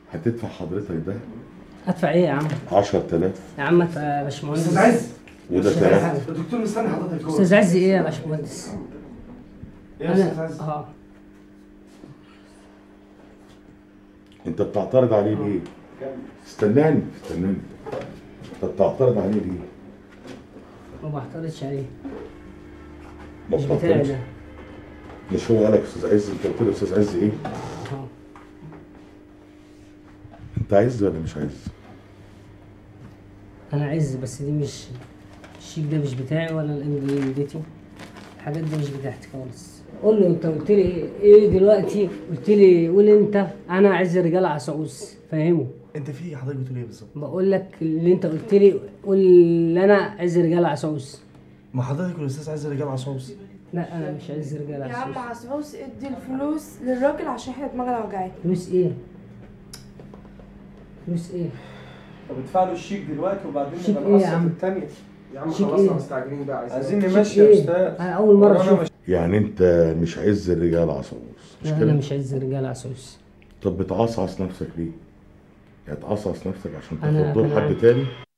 هتدفع حضرتك ده ادفع ايه يا عم 10000 يا عم ادفع يا باشمهندس استاذ عز وده 3 الدكتور مستني حضرتك جوه استاذ عز ايه يا باشمهندس ايه يا استاذ عز اه انت بتعترض عليه ليه؟ استناني استناني انت بتعترض عليه ليه؟ ما بعترضش عليه ما مش بتاعي بتعترضش. ده مش هو قالك استاذ عز انت قلت له استاذ عز ايه؟ اه انت عز ولا مش عز؟ انا عز بس دي مش الشيك ده مش بتاعي ولا الانجليزي الحاجات دي مش بتاعتي خالص قول له انت قلت لي ايه دلوقتي قلت لي قول انت انا عز رجال عسعوس فاهمه انت في حضرتك بتقول ايه بالظبط؟ بقول لك اللي انت قلت لي قول لي انا عز رجال عسعوس ما حضرتك والاستاذ عز رجال عصوص لا انا مش عز رجال يا عم عسعوس عصعوص ادي الفلوس للراجل عشان احنا دماغنا وجعت فلوس ايه فلوس ايه طب ادفع له الشيك دلوقتي وبعدين شيك نبقى ايه يا نقسط عم؟ التانية يا عم شيك خلصنا إيه؟ مستعجلين بقى عايزين عايزين شيك نمشي يا ايه؟ استاذ انا اول مره ورانا اشوف مش- يعني انت مش عز الرجال عصوص مش لا كده؟ انا مش عز رجال عسعوس طب بتعصعص نفسك ليه؟ يعني تعصعص نفسك عشان أنا تاخد دور كان حد عندي- تاني